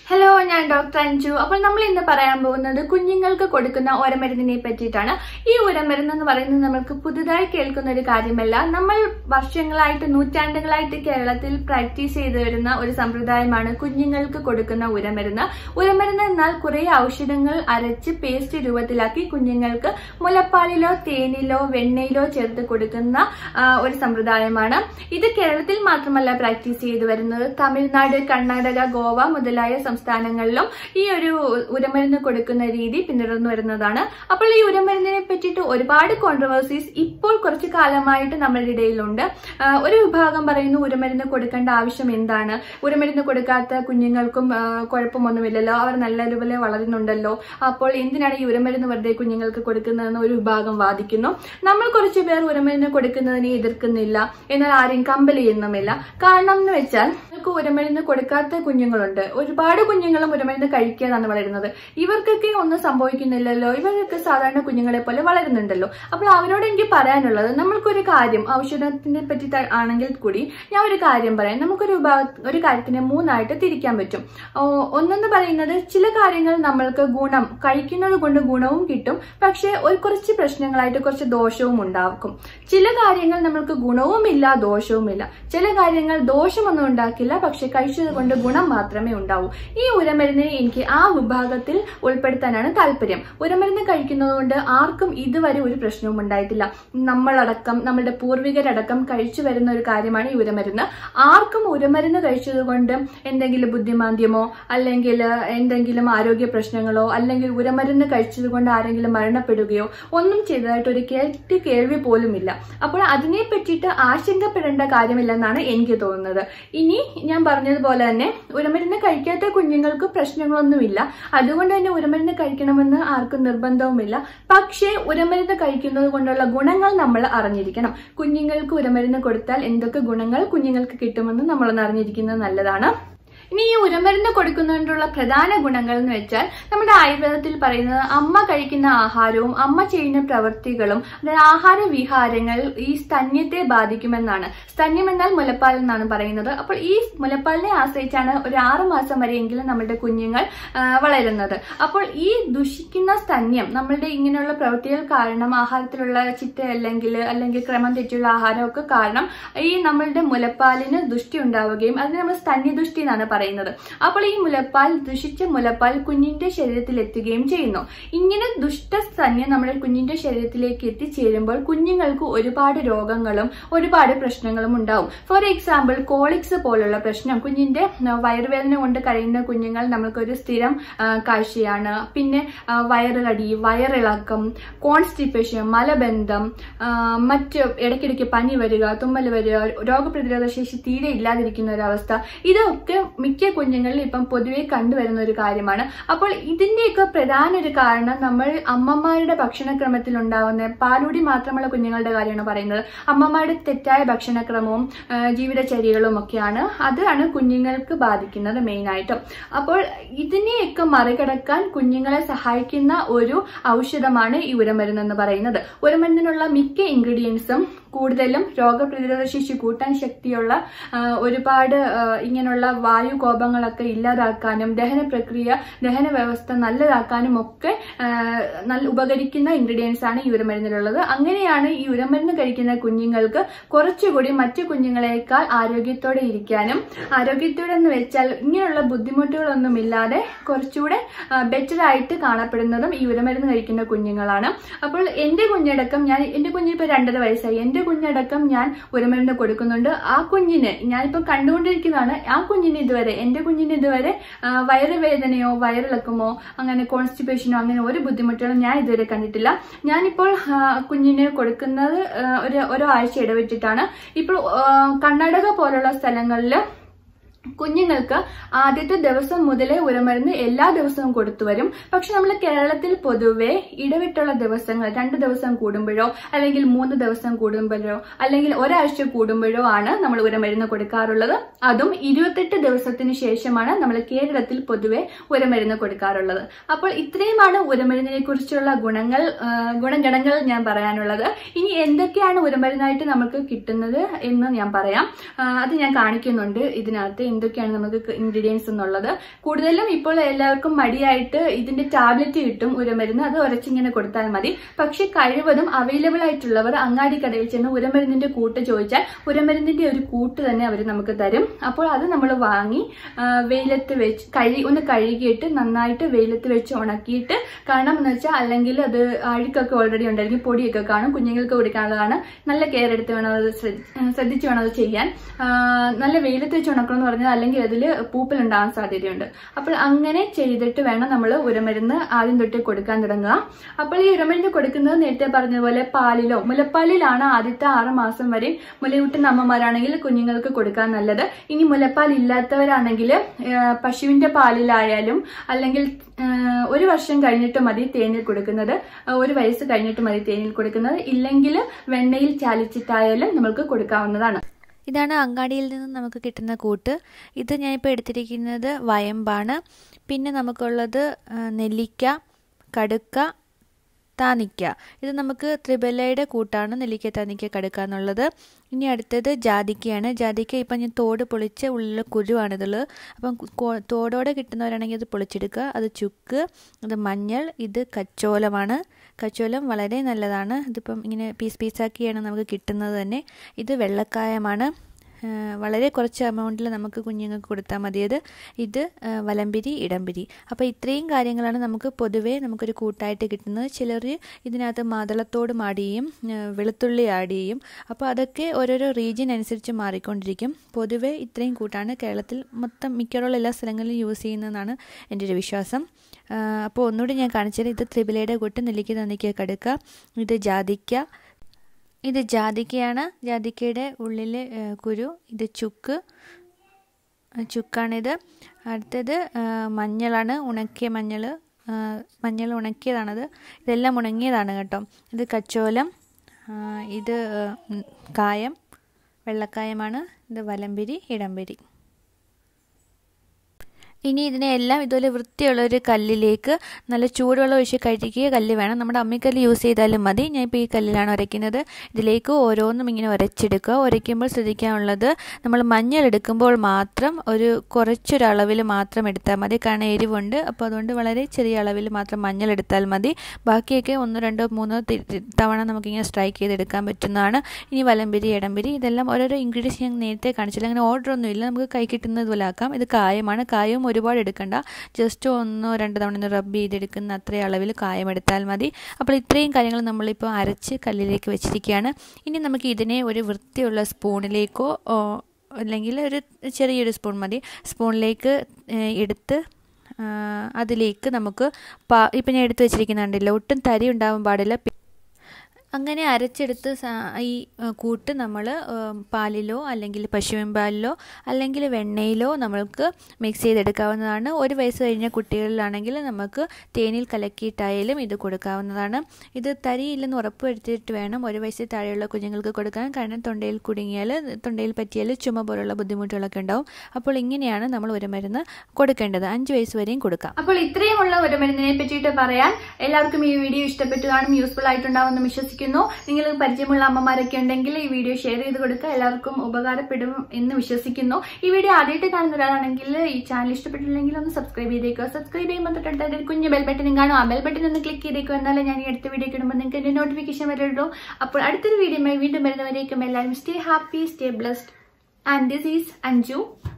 hello ഞാൻ doctor Anju അപ്പോൾ നമ്മൾ ഇന്ന് പറയാൻ പോകുന്നത് കുഞ്ഞുങ്ങൾക്ക് കൊടുക്കുന്ന ഉരമരുന്നിനെ പറ്റിയിട്ടാണ് ഈ ഉരമരുന്ന് എന്ന് പറയുന്നത് നമുക്ക് പുതുതായി കേൾക്കുന്ന ഒരു കാര്യമല്ല നമ്മൾ വർഷങ്ങളായിട്ട് നൂറ്റാണ്ടുകളായിട്ട് കേരളത്തിൽ പ്രാക്ടീസ് ചെയ്തു വരുന്ന ഒരു സമ്പ്രദായമാണ് കുഞ്ഞുങ്ങൾക്ക് കൊടുക്കുന്ന ഉരമരുന്ന് ഉരമരുന്ന് എന്നാൽ കുറെ ഔഷധങ്ങൾ അരച്ച് പേസ്റ്റ് രൂപത്തിലാക്കി കുഞ്ഞുങ്ങൾക്ക് മുലപ്പാലിലോ തേനിലോ വെണ്ണയിലോ ചേർത്ത് കൊടുക്കുന്ന ആ, ഒരു സമ്പ്രദായമാണ് ഇത് കേരളത്തിൽ മാത്രമല്ല പ്രാക്ടീസ് ചെയ്തു വരുന്നത് തമിഴ്നാട് കർണാടക ഗോവ മുതലായ സംസ്ഥാനങ്ങളിലും ഈ ഒരു ഉരമരുന്ന് കൊടുക്കുന്ന രീതി പിന്തുടർന്നു വരുന്നതാണ് അപ്പോൾ ഈ ഉരമരുന്നിനെ പറ്റിയിട്ട് ഒരുപാട് കോൺട്രവേഴ്സീസ് ഇപ്പോൾ കുറച്ചു കാലമായിട്ട് നമ്മളുടെ ഇടയിലുണ്ട് ആ, ഒരു വിഭാഗം പറയുന്നു ഉരമരുന്ന് കൊടുക്കേണ്ട ആവശ്യം എന്താണ് ഉരമരുന്ന് കൊടുക്കാത്ത കുഞ്ഞുങ്ങൾക്കും ആ, കുഴപ്പമൊന്നുമില്ലല്ലോ അവർ നല്ലതുപോലെ വളരുന്നുണ്ടല്ലോ അപ്പോൾ എന്തിനാണ് ഈ ഉരമരുന്ന് വെറുതെ കുഞ്ഞുങ്ങൾക്ക് കൊടുക്കുന്നതെന്ന് ഒരു വിഭാഗം വാദിക്കുന്നു നമ്മൾ കുറച്ച് പേർ ഉരമരുന്ന് കൊടുക്കുന്നതിനെ എതിർക്കുന്നില്ല എന്നാൽ ആരെയും കമ്പൽ ചെയ്യുന്നുമില്ല കാരണം എന്ന് വെച്ചാൽ നമുക്ക് ഉരമരുന്ന് കൊടുക്കാത്ത കുഞ്ഞുങ്ങളുണ്ട് ഒരുപാട് കുഞ്ഞുങ്ങളും ഉരമരുന്ന് കഴിക്കാതാണ് വളരുന്നത് ഇവർക്കൊക്കെ ഒന്നും സംഭവിക്കുന്നില്ലല്ലോ ഇവർക്കൊക്കെ സാധാരണ കുഞ്ഞുങ്ങളെ പോലെ വളരുന്നുണ്ടല്ലോ അപ്പോൾ അവരോട് എനിക്ക് പറയാനുള്ളത് നമ്മൾക്കൊരു കാര്യം ഔഷധത്തിനെ പറ്റി ത- ആണെങ്കിൽ കൂടി ഞാൻ ഒരു കാര്യം പറയാം നമുക്കൊരു വിഭാഗ ഒരു കാര്യത്തിനെ മൂന്നായിട്ട് തിരിക്കാൻ പറ്റും ഓ, ഒന്നെന്ന് പറയുന്നത് ചില കാര്യങ്ങൾ നമ്മൾക്ക് ഗുണം കഴിക്കുന്നത് കൊണ്ട് ഗുണവും കിട്ടും പക്ഷെ ഒരു കുറച്ച് പ്രശ്നങ്ങളായിട്ട് കുറച്ച് ദോഷവും ഉണ്ടാക്കും ചില കാര്യങ്ങൾ നമ്മൾക്ക് ഗുണവുമില്ല ദോഷവുമില്ല ചില കാര്യങ്ങൾ ദോഷമൊന്നും ഉണ്ടാക്കില്ല പക്ഷെ കഴിച്ചത് കൊണ്ട് ഗുണം മാത്രമേ ഉണ്ടാവൂ ഈ ഉരമരുന്നിനെ എനിക്ക് ആ വിഭാഗത്തിൽ ഉൾപ്പെടുത്താനാണ് താല്പര്യം ഉരമരുന്ന് കഴിക്കുന്നത് കൊണ്ട് ആർക്കും ഇതുവരെ ഒരു പ്രശ്നവും ഉണ്ടായിട്ടില്ല നമ്മളടക്കം നമ്മുടെ പൂർവികരടക്കം കഴിച്ചു വരുന്ന ഒരു കാര്യമാണ് ഈ ഉരമരുന്ന് ആർക്കും ഉരമരുന്ന് കഴിച്ചത് കൊണ്ട് എന്തെങ്കിലും ബുദ്ധിമാന്ദ്യമോ അല്ലെങ്കിൽ എന്തെങ്കിലും ആരോഗ്യ പ്രശ്നങ്ങളോ അല്ലെങ്കിൽ ഉരമരുന്ന് കഴിച്ചത് കൊണ്ട് ആരെങ്കിലും മരണപ്പെടുകയോ ഒന്നും ചെയ്തതായിട്ട് ഒരു കേട്ട് കേൾവി പോലുമില്ല അപ്പോൾ അതിനെ പറ്റിയിട്ട് ആശങ്കപ്പെടേണ്ട കാര്യമില്ലെന്നാണ് എനിക്ക് തോന്നുന്നത് ഇനി ഞാൻ പറഞ്ഞതുപോലെ തന്നെ ഉരമരുന്ന് കഴിക്കാത്ത കുഞ്ഞുങ്ങൾക്ക് പ്രശ്നങ്ങളൊന്നുമില്ല അതുകൊണ്ട് തന്നെ ഉരമരുന്ന് കഴിക്കണമെന്ന് ആർക്കും നിർബന്ധവുമില്ല പക്ഷേ ഉരമരുന്ന് കഴിക്കുന്നത് കൊണ്ടുള്ള ഗുണങ്ങൾ നമ്മൾ അറിഞ്ഞിരിക്കണം കുഞ്ഞുങ്ങൾക്ക് ഉരമരുന്ന് കൊടുത്താൽ എന്തൊക്കെ ഗുണങ്ങൾ കുഞ്ഞുങ്ങൾക്ക് കിട്ടുമെന്ന് നമ്മളൊന്ന് അറിഞ്ഞിരിക്കുന്നത് നല്ലതാണ് ഇനി ഈ ഉരമരുന്ന് കൊടുക്കുന്നതിനുള്ള പ്രധാന ഗുണങ്ങൾ എന്ന് വെച്ചാൽ നമ്മുടെ ആയുർവേദത്തിൽ പറയുന്നത് അമ്മ കഴിക്കുന്ന ആഹാരവും അമ്മ ചെയ്യുന്ന പ്രവൃത്തികളും അതായത് ആഹാര വിഹാരങ്ങൾ ഈ സ്തന്യത്തെ ബാധിക്കുമെന്നാണ് സ്തന്യം എന്നാൽ മുലപ്പാൽ എന്നാണ് പറയുന്നത് അപ്പോൾ ഈ മുലപ്പാലിനെ ആശ്രയിച്ചാണ് ഒരു ആറു മാസം വരെയെങ്കിലും നമ്മുടെ കുഞ്ഞുങ്ങൾ ആ, വളരുന്നത് അപ്പോൾ ഈ ദുഷിക്കുന്ന സ്തന്യം നമ്മളുടെ ഇങ്ങനെയുള്ള പ്രവൃത്തികൾ കാരണം ആഹാരത്തിലുള്ള ചിത്ത അല്ലെങ്കിൽ അല്ലെങ്കിൽ ക്രമം തെറ്റിയുള്ള ആഹാരമൊക്കെ കാരണം ഈ നമ്മളുടെ മുലപ്പാലിന് ദുഷ്ടി ഉണ്ടാവുകയും അതിന് നമ്മൾ സ്തന്യദുഷ്ടി എന്നാണ് പറയുന്നത് അപ്പോൾ ഈ മുലപ്പാൽ ദുഷിച്ച മുലപ്പാൽ കുഞ്ഞിന്റെ ശരീരത്തിൽ എത്തുകയും ചെയ്യുന്നു ഇങ്ങനെ ദുഷ്ട സ്തന്യം നമ്മുടെ കുഞ്ഞിന്റെ ശരീരത്തിലേക്ക് എത്തിച്ചേരുമ്പോൾ കുഞ്ഞുങ്ങൾക്ക് ഒരുപാട് രോഗങ്ങളും ഒരുപാട് പ്രശ്നങ്ങളും ഉണ്ടാവും ഫോർ എക്സാമ്പിൾ കോളിക്സ് പോലുള്ള പ്രശ്നം കുഞ്ഞിന്റെ ആ, വയറുവേദന കൊണ്ട് കഴിയുന്ന കുഞ്ഞുങ്ങൾ നമുക്കൊരു സ്ഥിരം ആ, കാഴ്ചയാണ് പിന്നെ ആ, വയറുകടി വയറിളക്കം കോൺസ്റ്റിപ്പേഷൻ മലബന്ധം ആ, മറ്റ് ഇടയ്ക്കിടയ്ക്ക് പനി വരിക തുമ്മൽ വരിക രോഗപ്രതിരോധ ശേഷി തീരെ ഇല്ലാതിരിക്കുന്ന ഒരു അവസ്ഥ ഇതൊക്കെ മിക്ക കുഞ്ഞുങ്ങളിൽ ഇപ്പം പൊതുവെ കണ്ടുവരുന്ന ഒരു കാര്യമാണ് അപ്പോൾ ഇതിന്റെയൊക്കെ പ്രധാന ഒരു കാരണം നമ്മൾ അമ്മമാരുടെ ഭക്ഷണക്രമത്തിൽ ഉണ്ടാവുന്ന പാലൂടി മാത്രമുള്ള കുഞ്ഞുങ്ങളുടെ കാര്യമാണ് പറയുന്നത് അമ്മമാരുടെ തെറ്റായ ഭക്ഷണക്രമവും ആ, ജീവിതചര്യകളും ഒക്കെയാണ് അതാണ് കുഞ്ഞുങ്ങൾക്ക് ബാധിക്കുന്നത് മെയിനായിട്ടും അപ്പോൾ ഇതിനെയൊക്കെ മറികടക്കാൻ കുഞ്ഞുങ്ങളെ സഹായിക്കുന്ന ഒരു ഔഷധമാണ് ഈ ഉരമരുന്ന് എന്ന് പറയുന്നത് ഉരമരുന്നിനുള്ള മിക്ക ഇൻഗ്രീഡിയൻസും കൂടുതലും രോഗപ്രതിരോധ ശേഷി കൂട്ടാൻ ശക്തിയുള്ള ആ, ഒരുപാട് ആ, ഇങ്ങനെയുള്ള വായു കോപങ്ങളൊക്കെ ഇല്ലാതാക്കാനും ദഹന പ്രക്രിയ ദഹന വ്യവസ്ഥ നല്ലതാക്കാനും ഒക്കെ ആ, നല്ല ഉപകരിക്കുന്ന ഇൻഗ്രീഡിയൻസ് ആണ് ഈ ഉരമരുന്നിലുള്ളത് അങ്ങനെയാണ് ഈ ഉരമരുന്ന് കഴിക്കുന്ന കുഞ്ഞുങ്ങൾക്ക് കുറച്ചുകൂടി മറ്റു കുഞ്ഞുങ്ങളെക്കാൾ ആരോഗ്യത്തോടെ ഇരിക്കാനും ആരോഗ്യത്തോടെ എന്ന് വെച്ചാൽ ഇങ്ങനെയുള്ള ബുദ്ധിമുട്ടുകളൊന്നും ഇല്ലാതെ കുറച്ചുകൂടെ ബെറ്റർ ആയിട്ട് കാണപ്പെടുന്നതും ഈ ഉരമരുന്ന് കഴിക്കുന്ന കുഞ്ഞുങ്ങളാണ് അപ്പോൾ എന്റെ കുഞ്ഞടക്കം ഞാൻ എന്റെ കുഞ്ഞിന് ഇപ്പൊ രണ്ടര വയസ്സായി എന്റെ കുഞ്ഞടക്കം ഞാൻ ഉരമരുന്ന് കൊടുക്കുന്നുണ്ട് ആ കുഞ്ഞിന് ഞാനിപ്പോ കണ്ടുകൊണ്ടിരിക്കുന്നതാണ് ആ കുഞ്ഞിന് ഇതുവരെ എന്റെ കുഞ്ഞിന് ഇതുവരെ ആ, വയറുവേദനയോ വയറിളക്കമോ അങ്ങനെ കോൺസ്റ്റിപ്പേഷനോ അങ്ങനെ ഒരു ബുദ്ധിമുട്ടുകളും ഞാൻ ഇതുവരെ കണ്ടിട്ടില്ല ഞാനിപ്പോൾ ആ, കുഞ്ഞിന് കൊടുക്കുന്നത് ആ, ഒരു ഓരോ ആഴ്ച ഇടവിട്ടിട്ടാണ് ഇപ്പോൾ ആ, കർണാടക പോലുള്ള സ്ഥലങ്ങളിൽ കുഞ്ഞുങ്ങൾക്ക് ആദ്യത്തെ ദിവസം മുതലേ ഉരമരുന്ന് എല്ലാ ദിവസവും കൊടുത്തു വരും പക്ഷെ നമ്മൾ കേരളത്തിൽ പൊതുവെ ഇടവിട്ടുള്ള ദിവസങ്ങൾ രണ്ട് ദിവസം കൂടുമ്പോഴോ അല്ലെങ്കിൽ മൂന്ന് ദിവസം കൂടുമ്പോഴോ അല്ലെങ്കിൽ ഒരാഴ്ച കൂടുമ്പോഴോ ആണ് നമ്മൾ ഉരമരുന്ന് കൊടുക്കാറുള്ളത് അതും ഇരുപത്തെട്ട് ദിവസത്തിന് ശേഷമാണ് നമ്മൾ കേരളത്തിൽ പൊതുവെ ഉരമരുന്ന് കൊടുക്കാറുള്ളത് അപ്പോൾ ഇത്രയുമാണ് ഉരമരുന്നിനെ കുറിച്ചുള്ള ഗുണങ്ങൾ ആ, ഗുണഗണങ്ങൾ ഞാൻ പറയാനുള്ളത് ഇനി എന്തൊക്കെയാണ് ഉരമരുന്നായിട്ട് നമുക്ക് കിട്ടുന്നത് എന്ന് ഞാൻ പറയാം ആ, അത് ഞാൻ കാണിക്കുന്നുണ്ട് ഇതിനകത്ത് എന്തൊക്കെയാണ് നമുക്ക് ഇൻഗ്രീഡിയൻസ് എന്നുള്ളത് കൂടുതലും ഇപ്പോൾ എല്ലാവർക്കും മടിയായിട്ട് ഇതിന്റെ ടാബ്ലറ്റ് കിട്ടും ഉരമരുന്ന് അത് ഉരച്ചിങ്ങനെ കൊടുത്താൽ മതി പക്ഷെ കഴിവതും അവൈലബിൾ ആയിട്ടുള്ളവർ അങ്ങാടി കടയിൽ ചെന്ന് ഉരമരുന്നിന്റെ കൂട്ട് ചോദിച്ചാൽ ഉരമരുന്നിന്റെ ഒരു കൂട്ട് തന്നെ അവർ നമുക്ക് തരും അപ്പോൾ അത് നമ്മൾ വാങ്ങി ആ, വെയിലത്ത് വെച്ച് കഴി ഒന്ന് കഴുകിയിട്ട് നന്നായിട്ട് വെയിലത്ത് വെച്ച് ഉണക്കിയിട്ട് കാരണം എന്ന് വെച്ചാൽ അല്ലെങ്കിൽ അത് അഴുക്കൊക്കെ ഓൾറെഡി ഉണ്ടായിരിക്കും പൊടിയൊക്കെ കാണും കുഞ്ഞുങ്ങൾക്ക് കൊടുക്കാനുള്ളതാണ് നല്ല കെയർ എടുത്ത് വേണം അത് ശ്രദ്ധ- ആ, ശ്രദ്ധിച്ച് വേണം അത് ചെയ്യാൻ ആ, നല്ല വെയിലത്ത് വെച്ച് ഉണക്കണം എന്ന് പറഞ്ഞാൽ അല്ലെങ്കിൽ അതിൽ പൂപ്പലുണ്ടാകാൻ സാധ്യതയുണ്ട് അപ്പോൾ അങ്ങനെ ചെയ്തിട്ട് വേണം നമ്മൾ ഉരമരുന്ന് ആദ്യം തൊട്ട് കൊടുക്കാൻ തുടങ്ങുക അപ്പോൾ ഈ ഉരമരുന്ന് കൊടുക്കുന്നത് നേരത്തെ പറഞ്ഞതുപോലെ പാലിലോ മുലപ്പാലിലാണ് ആദ്യത്തെ ആറ് മാസം വരെ മുലയൂട്ടുന്ന അമ്മമാരാണെങ്കിൽ കുഞ്ഞുങ്ങൾക്ക് കൊടുക്കാൻ നല്ലത് ഇനി മുലപ്പാൽ ഇല്ലാത്തവരാണെങ്കിൽ ആ, പശുവിന്റെ പാലിലായാലും അല്ലെങ്കിൽ ആ, ഒരു വർഷം കഴിഞ്ഞിട്ട് മതി തേനിൽ കൊടുക്കുന്നത് ആ, ഒരു വയസ്സ് കഴിഞ്ഞിട്ട് മതി തേനിൽ കൊടുക്കുന്നത് ഇല്ലെങ്കിൽ വെണ്ണയിൽ ചാലിച്ചിട്ടായാലും നമുക്ക് കൊടുക്കാവുന്നതാണ് ഇതാണ് അങ്ങാടിയിൽ നിന്ന് നമുക്ക് കിട്ടുന്ന കൂട്ട് ഇത് ഞാനിപ്പോൾ എടുത്തിരിക്കുന്നത് വയമ്പാണ് പിന്നെ നമുക്കുള്ളത് ആ, നെല്ലിക്ക കടുക്ക താനിക്ക ഇത് നമുക്ക് ത്രിബലയുടെ കൂട്ടാണ് നെല്ലിക്ക താനിക്ക കടുക്ക എന്നുള്ളത് ഇനി അടുത്തത് ജാതിക്കയാണ് ജാതിക്ക ഇപ്പം ഞാൻ തോട് പൊളിച്ച ഉള്ളിലെ കുരുവാണിതുള്ളത് അപ്പം കോ- തോടോടെ കിട്ടുന്നവരാണെങ്കിൽ അത് പൊളിച്ചെടുക്കുക അത് ചുക്ക് അത് മഞ്ഞൾ ഇത് കച്ചോലമാണ് കച്ചോലം വളരെ നല്ലതാണ് ഇതിപ്പം ഇങ്ങനെ പീസ് പീസാക്കിയാണ് നമുക്ക് കിട്ടുന്നത് തന്നെ ഇത് വെള്ളക്കായമാണ് ആ, വളരെ കുറച്ച് എമൗണ്ടിൽ നമുക്ക് കുഞ്ഞുങ്ങൾക്ക് കൊടുത്താൽ മതിയത് ഇത് ആ, വലമ്പിരി ഇടംപിരി അപ്പോൾ ഇത്രയും കാര്യങ്ങളാണ് നമുക്ക് പൊതുവേ നമുക്കൊരു കൂട്ടായിട്ട് കിട്ടുന്നത് ചിലർ ഇതിനകത്ത് മാതളത്തോട് ആഡ് ചെയ്യും ആ, വെളുത്തുള്ളി ആഡ് ചെയ്യും അപ്പോൾ അതൊക്കെ ഓരോരോ റീജിയൻ അനുസരിച്ച് മാറിക്കൊണ്ടിരിക്കും പൊതുവേ ഇത്രയും കൂട്ടാണ് കേരളത്തിൽ മൊത്തം മിക്കവാറുള്ള എല്ലാ സ്ഥലങ്ങളിലും യൂസ് ചെയ്യുന്നതെന്നാണ് എൻ്റെ ഒരു വിശ്വാസം ആ, അപ്പോൾ ഒന്നുകൂടി ഞാൻ കാണിച്ചത് ഇത് ത്രിപിലയുടെ കൂട്ട് നെല്ലിക്ക തന്നിക്ക കടുക്ക ഇത് ജാതിക്ക ഇത് ജാതിക്കയാണ് ജാതിക്കയുടെ ഉള്ളിലെ ഏ, കുരു ഇത് ചുക്ക് ആ, ചുക്കാണിത് അടുത്തത് ആ, മഞ്ഞളാണ് ഉണക്കിയ മഞ്ഞൾ ആ, മഞ്ഞൾ ഉണക്കിയതാണത് ഇതെല്ലാം ഉണങ്ങിയതാണ് കേട്ടോ ഇത് കച്ചോലം ആ, ഇത് ആ, ഉം, കായം വെള്ളക്കായമാണ് ഇത് വലമ്പിരി ഇടംപിരി ഇനി ഇതിനെല്ലാം ഇതുപോലെ വൃത്തിയുള്ള ഒരു കല്ലിലേക്ക് നല്ല ചൂടുവെള്ളം ഒഴിച്ച് കഴുകിയ കല്ല് വേണം നമ്മുടെ അമ്മിക്കല്ല് യൂസ് ചെയ്താലും മതി ഞാൻ ഇപ്പോൾ ഈ കല്ലിലാണ് ഉരയ്ക്കുന്നത് ഇതിലേക്ക് ഓരോന്നും ഇങ്ങനെ ഉരച്ചെടുക്കുക ഉരയ്ക്കുമ്പോൾ ശ്രദ്ധിക്കാനുള്ളത് നമ്മൾ മഞ്ഞൾ എടുക്കുമ്പോൾ മാത്രം ഒരു കുറച്ചൊരളവിൽ മാത്രം എടുത്താൽ മതി കാരണം എരിവുണ്ട് അപ്പോൾ അതുകൊണ്ട് വളരെ ചെറിയ അളവിൽ മാത്രം മഞ്ഞൾ എടുത്താൽ മതി ബാക്കിയൊക്കെ ഒന്നോ രണ്ടോ മൂന്നോ തി- തി- തവണ നമുക്കിങ്ങനെ സ്ട്രൈക്ക് ചെയ്തെടുക്കാൻ പറ്റുന്നതാണ് ഇനി വലമ്പിരി ഇടംപിരി ഇതെല്ലാം ഓരോരോ ഇൻഗ്രീഡിയൻസ് ഞാൻ നേരത്തെ കാണിച്ചില്ല അങ്ങനെ ഓർഡർ ഒന്നും ഇല്ല നമുക്ക് കൈ കിട്ടുന്നത് പോലെ ആക്കാം ഇത് കായമാണ് കായവും ഒരുപാട് എടുക്കണ്ട ജസ്റ്റ് ഒന്നോ രണ്ട് തവണ ഒന്ന് റബ്ബ് ചെയ്തെടുക്കുന്ന അത്രയും അളവിൽ കായം എടുത്താൽ മതി അപ്പോൾ ഇത്രയും കാര്യങ്ങൾ നമ്മളിപ്പോൾ അരച്ച് കല്ലിലേക്ക് വെച്ചിരിക്കുകയാണ് ഇനി നമുക്ക് ഇതിനെ ഒരു വൃത്തിയുള്ള സ്പൂണിലേക്കോ ഓ, അല്ലെങ്കിൽ ഒരു ചെറിയൊരു സ്പൂൺ മതി സ്പൂണിലേക്ക് ഏഹ്, എടുത്ത് ആ, അതിലേക്ക് നമുക്ക് പാ ഇപ്പം ഞാൻ എടുത്ത് വെച്ചിരിക്കുന്നുണ്ടല്ലോ ഒട്ടും തരി ഉണ്ടാവാൻ പാടില്ല പി- അങ്ങനെ അരച്ചെടുത്ത് സ- ഈ ആ, കൂട്ട് നമ്മൾ പാലിലോ അല്ലെങ്കിൽ പശുവിൻ പാലിലോ അല്ലെങ്കിൽ വെണ്ണയിലോ നമ്മൾക്ക് മിക്സ് ചെയ്തെടുക്കാവുന്നതാണ് ഒരു വയസ്സ് കഴിഞ്ഞ കുട്ടികളിലാണെങ്കിൽ നമുക്ക് തേനിൽ കലക്കിയിട്ടായാലും ഇത് കൊടുക്കാവുന്നതാണ് ഇത് തരിയില്ലെന്ന് ഉറപ്പ് വരുത്തിയിട്ട് വേണം ഒരു വയസ്സിൽ താഴെയുള്ള കുഞ്ഞുങ്ങൾക്ക് കൊടുക്കാൻ കാരണം തൊണ്ടയിൽ കുടുങ്ങിയാൽ തൊണ്ടയിൽ പറ്റിയാൽ ചുമ പോലുള്ള ബുദ്ധിമുട്ടുകളൊക്കെ ഉണ്ടാവും അപ്പോൾ ഇങ്ങനെയാണ് നമ്മൾ ഒരു മരുന്ന് കൊടുക്കേണ്ടത് അഞ്ച് വയസ്സ് വരെയും കൊടുക്കാം അപ്പോൾ ഇത്രയുമുള്ള ഒരു മരുന്നിനെ പറ്റിയിട്ട് പറയാൻ എല്ലാവർക്കും ഈ വീഡിയോ ഇഷ്ടപ്പെട്ടു കാണും യൂസ്ഫുൾ ആയിട്ടുണ്ടാവുമെന്ന് വിശ്വസിക്കുന്നു നിങ്ങൾ പരിചയമുള്ള അമ്മമാരൊക്കെ ഉണ്ടെങ്കിൽ ഈ വീഡിയോ ഷെയർ ചെയ്ത് കൊടുക്കുക എല്ലാവർക്കും ഉപകാരപ്പെടും എന്ന് വിശ്വസിക്കുന്നു ഈ വീഡിയോ ആദ്യമായിട്ട് കാണുന്ന ഒരാളാണെങ്കിൽ ഈ ചാനൽ ഇഷ്ടപ്പെട്ടില്ലെങ്കിൽ ഒന്ന് സബ്സ്ക്രൈബ് ചെയ്തേക്കുക സബ്സ്ക്രൈബ് ചെയ്യുമ്പോൾ തൊട്ടടുത്ത് ഒരു കുഞ്ഞ് ബെൽ ബട്ടനും കാണും ആ ബെൽ ബട്ടൺ ഒന്ന് ക്ലിക്ക് ചെയ്തേക്കുക എന്നാലേ ഞാൻ ഈ അടുത്ത വീഡിയോ ഇടുമ്പോൾ നിങ്ങൾക്ക് എന്റെ നോട്ടിഫിക്കേഷൻ വരുള്ളൂ അപ്പോൾ അടുത്തൊരു വീഡിയോ വീണ്ടും വരുന്നവരേക്കും എല്ലാവരും stay happy stay blessed and this is Anju